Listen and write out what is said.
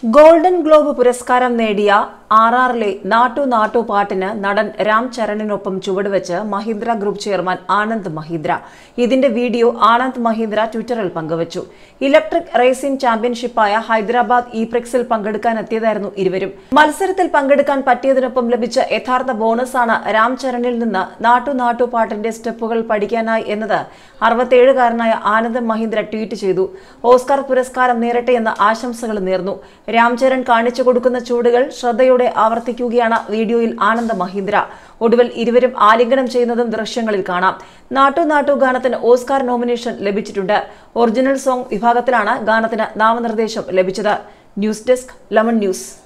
golden globe പുരസ്കാരം നേടിയ R ആറിലെ നാട്ടു നാട്ടു പാട്ടിന് നടൻ രാം ചരണിനൊപ്പം ചുവടുവെച്ച് മഹീന്ദ്ര ഗ്രൂപ്പ് ചെയർമാൻ ആനന്ദ് മഹീന്ദ്ര ഇതിന്റെ വീഡിയോ ആനന്ദ് മഹീന്ദ്ര ട്വിറ്ററിൽ പങ്കുവച്ചു ഇലക്ട്രിക് റേസിംഗ് ചാമ്പ്യൻഷിപ്പായ ഹൈദരാബാദ് ഇ പ്രിക്സിൽ പങ്കെടുക്കാനെത്തിയതായിരുന്നു ഇരുവരും മത്സരത്തിൽ പങ്കെടുക്കാൻ പറ്റിയതിനൊപ്പം ലഭിച്ച യഥാർത്ഥ ബോണസാണ് രാം ചരണിൽ നിന്ന് നാട്ടു നാട്ടു പാട്ടിന്റെ സ്റ്റെപ്പുകൾ പഠിക്കാനായി എന്നത് അറുപത്തിയേഴുകാരനായ ആനന്ദ് മഹീന്ദ്ര ട്വീറ്റ് ചെയ്തു ഓസ്കാർ പുരസ്കാരം നേരട്ടെ എന്ന ആശംസകൾ നേർന്നു രാംചരൺ കാണിച്ചു കൊടുക്കുന്ന ചൂടുകൾ ശ്രദ്ധയോടെ ആവർത്തിക്കുകയാണ് വീഡിയോയിൽ ആനന്ദ മഹീന്ദ്ര ഒടുവിൽ ഇരുവരും ആലിംഗനം ചെയ്യുന്നതും ദൃശ്യങ്ങളിൽ കാണാം നാട്ടു നാട്ടു ഗാനത്തിന് ഓസ്കാർ നോമിനേഷൻ ലഭിച്ചിട്ടുണ്ട് ഒറിജിനൽ സോങ് വിഭാഗത്തിലാണ് ഗാനത്തിന് നാമനിർദ്ദേശം ലഭിച്ചത് ന്യൂസ് ഡെസ്ക് ലെമൺ ന്യൂസ്